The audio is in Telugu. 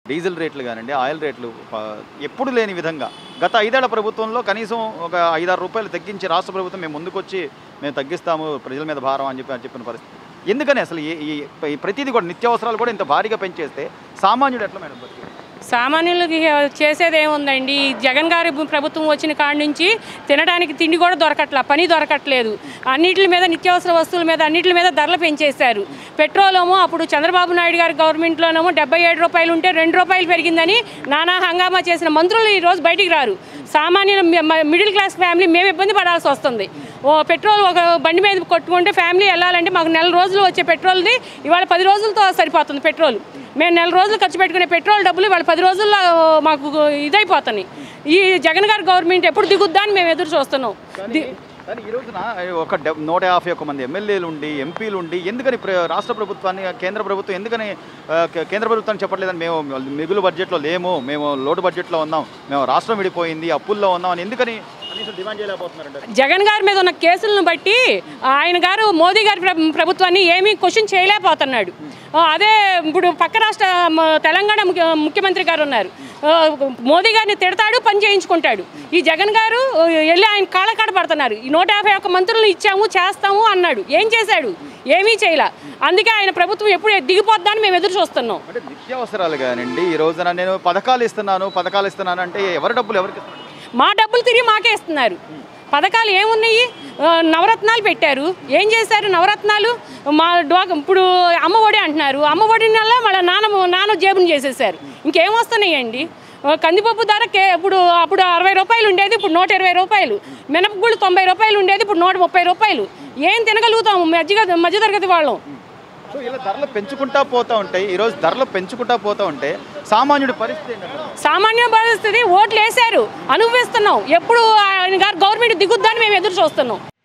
డీజిల్ రేట్లు కానివ్వండి ఆయిల్ రేట్లు ప- ఎప్పుడు లేని విధంగా గత ఐదేళ్ల ప్రభుత్వంలో కనీసం ఒక ఐదారు రూపాయలు తగ్గించి రాష్ట్ర ప్రభుత్వం మేము ముందుకొచ్చి మేము తగ్గిస్తాము ప్రజల మీద భారం అని చెప్పి అని చెప్పిన పరిస్థితి ఎందుకని అసలు ఈ- ఈ ఈ ప్రతిదీ కూడా నిత్యావసరాలు కూడా ఇంత భారీగా పెంచేస్తే సామాన్యుడు ఎట్లా మేడం బతికేది? సామాన్యులకి చేసేది ఏముందండి ఈ జగన్ గారి ప్రభుత్వం వచ్చిన కాడి నుంచి తినడానికి తిండి కూడా దొరకట్ల పని దొరకట్లేదు అన్నిటి మీద నిత్యావసర వస్తువుల మీద అన్నిటి మీద ధరలు పెంచేశారు పెట్రోల్ ఏమో అప్పుడు చంద్రబాబు నాయుడు గారి గవర్నమెంట్లోనేమో డెబ్బై ఏడు రూపాయలు ఉంటే రెండు రూపాయలు పెరిగిందని నానా హంగామా చేసిన మంత్రులు ఈ రోజు బయటికి రారు సామాన్య మిడిల్ క్లాస్ ఫ్యామిలీ మేము ఇబ్బంది పడాల్సి వస్తుంది ఓ పెట్రోల్ ఒక బండి మీద కొట్టుకుంటే ఫ్యామిలీ వెళ్ళాలంటే మాకు నెల రోజులు వచ్చే పెట్రోల్ది ఇవాళ పది రోజులతో సరిపోతుంది పెట్రోల్ మేము నెల రోజులు ఖర్చు పెట్టుకునే పెట్రోల్ డబ్బులు ఇవాళ పది రోజుల్లో మాకు ఇదైపోతున్నాయి ఈ జగన్ గారి గవర్నమెంట్ ఎప్పుడు దిగుద్దా అని మేము ఎదురు చూస్తున్నాం ది- కానీ ఈ రోజున ఒక డెబ్- నూట యాభై ఒక్క మంది ఎమ్మెల్యేలు ఉండి ఎంపీలు ఉండి ఎందుకని ప్ర- రాష్ట్ర ప్రభుత్వాన్ని కేంద్ర ప్రభుత్వం ఎందుకని ఆ, కే- కేంద్ర ప్రభుత్వాన్ని చెప్పట్లేదని మేము మిగులు బడ్జెట్లో లేము మేము లోటు బడ్జెట్లో ఉన్నాం మేము రాష్ట్రం విడిపోయింది అప్పుల్లో ఉన్నాం అని ఎందుకని కనీసం డిమాండ్ చేయలేకపోతున్నారంటే జగన్ గారి మీద ఉన్న కేసులను బట్టి ఆయన గారు మోదీ గారి ప్ర- ప్రభుత్వాన్ని ఏమీ క్వశ్చన్ చేయలేకపోతున్నాడు ఆ, అదే ఇప్పుడు పక్క రాష్ట్ర మ- తెలంగాణ ముఖ్య- ముఖ్యమంత్రి గారు ఉన్నారు ఆ, మోదీ గారిని తిడతాడు పని చేయించుకుంటాడు ఈ జగన్ గారు ఆ, వెళ్ళి ఆయన కాళ్ళ కాడ పడుతున్నారు ఈ నూట యాభై ఒక్క మంత్రులను ఇచ్చాము చేస్తాము అన్నాడు ఏం చేశాడు ఏమీ చేయలే అందుకే ఆయన ప్రభుత్వం ఎప్పుడు దిగిపోద్దని మేము ఎదురు చూస్తున్నాం అంటే నిత్యావసరాలు కానివ్వండి ఈ రోజున నేను పథకాలు ఇస్తున్నాను పథకాలు ఇస్తున్నాను అంటే ఎవరి డబ్బులు ఎవరికి ఇస్తున్నారు మా డబ్బులు తిరిగి మాకే ఇస్తున్నారు పథకాలు ఏమున్నాయి ఆ, నవరత్నాలు పెట్టారు ఏం చేశారు నవరత్నాలు మా డ్వాక్ ఇప్పుడు అమ్మఒడి అంటున్నారు అమ్మఒడి వల్ల మళ్ళీ నాన్న నాన్న జేబుని చేసేసారు ఇంకేం వస్తున్నాయండి ఆ, కందిపప్పు ధర కే ఇప్పుడు అప్పుడు అరవై రూపాయలు ఉండేది ఇప్పుడు నూట ఇరవై రూపాయలు మినపగుళ్ళు తొంభై రూపాయలు ఉండేది ఇప్పుడు నూట ముప్పై రూపాయలు ఏం తినగలుగుతాము మధ్య మధ్యతరగతి వాళ్ళం సో ఇలా ధరలు పెంచుకుంటా పోతా ఉంటాయి ఈ రోజు ధరలు పెంచుకుంటా పోతా ఉంటే సామాన్యుడి పరిస్థితి ఏంటంటే సామాన్య పరిస్థితి ఓట్లు వేశారు అనుభవిస్తున్నాం ఎప్పుడు ఆయన గారు గవర్నమెంట్ దిగుద్దని మేము ఎదురు చూస్తున్నాం